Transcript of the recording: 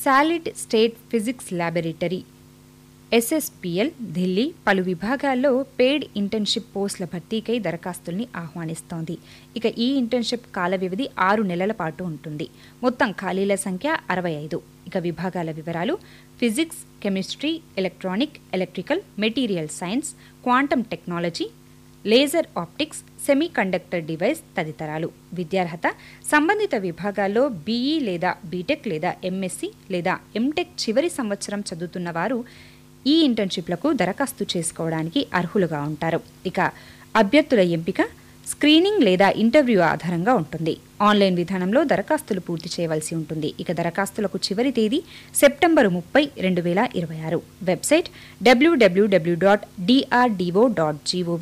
solid state physics laboratory SSPL Delhi పలు విభాగాల్లో paid internship పోస్టుల భర్తీకై దరఖాస్తుల్ని ఆహ్వానిస్తోంది ఇక ఈ ఇంటర్న్షిప్ కాల వ్యవధి ఆరు నెలల పాటు ఉంటుంది మొత్తం ఖాళీల సంఖ్య అరవై ఐదు ఇక విభాగాల వివరాలు physics chemistry electronic electrical material science quantum technology laser optics semiconductor device తదితరాలు విద్యార్హత సంబంధిత విభాగాల్లో బీఈ లేదా బీటెక్ లేదా ఎంఎస్సి లేదా ఎంటెక్ చివరి సంవత్సరం చదువుతున్న వారు ఈ ఇంటర్న్షిప్లకు దరఖాస్తు చేసుకోవడానికి అర్హులుగా ఉంటారు ఇక అభ్యర్థుల ఎంపిక స్క్రీనింగ్ లేదా ఇంటర్వ్యూ ఆధారంగా ఉంటుంది ఆన్లైన్ విధానంలో దరఖాస్తులు పూర్తి చేయవలసి ఉంటుంది ఇక దరఖాస్తులకు చివరి తేదీ సెప్టెంబర్ ముప్పై రెండు వేల ఇరవై ఆరు website WWW dot DRDO dot GOV